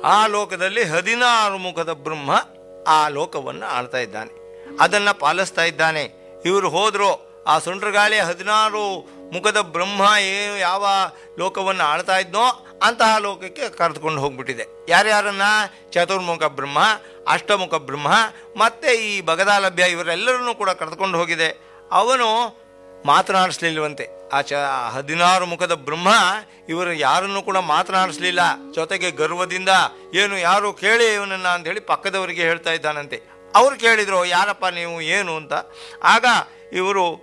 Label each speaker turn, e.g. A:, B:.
A: ಆ ಲೋಕದಲ್ಲಿ ಹದಿನಾರು ಮುಖದ ಬ್ರಹ್ಮ ಆ ಲೋಕವನ್ನು ಆಳ್ತಾ ಇದ್ದಾನೆ ಅದನ್ನು ಪಾಲಿಸ್ತಾ ಇದ್ದಾನೆ ಇವರು ಹೋದ್ರು ಆ ಸುಂಡ್ರಗಾಳಿ ಹದಿನಾರು ಮುಖದ ಬ್ರಹ್ಮ ಏನು ಯಾವ ಲೋಕವನ್ನು ಆಳ್ತಾ ಇದ್ನೋ ಅಂತಹ ಲೋಕಕ್ಕೆ ಕರೆದುಕೊಂಡು ಹೋಗ್ಬಿಟ್ಟಿದೆ ಯಾರ್ಯಾರನ್ನ ಚತುರ್ಮುಖ ಬ್ರಹ್ಮ ಅಷ್ಟಮುಖ ಬ್ರಹ್ಮ ಮತ್ತೆ ಈ ಬಗದಾಲಭ್ಯ ಇವರೆಲ್ಲರನ್ನೂ ಕೂಡ ಕರೆದುಕೊಂಡು ಹೋಗಿದೆ ಅವನು ಮಾತನಾಡಿಸ್ಲಿಲ್ವಂತೆ ಆ ಚ ಹದಿನಾರು ಮುಖದ ಬ್ರಹ್ಮ ಇವರು ಯಾರನ್ನು ಕೂಡ ಮಾತನಾಡಿಸ್ಲಿಲ್ಲ ಜೊತೆಗೆ ಗರ್ವದಿಂದ ಏನು ಯಾರು ಕೇಳಿ ಇವನನ್ನ ಅಂತ ಹೇಳಿ ಪಕ್ಕದವರಿಗೆ ಹೇಳ್ತಾ ಇದ್ದಾನಂತೆ ಅವ್ರು ಕೇಳಿದ್ರು ಯಾರಪ್ಪ ನೀವು ಏನು ಅಂತ ಆಗ ಇವರು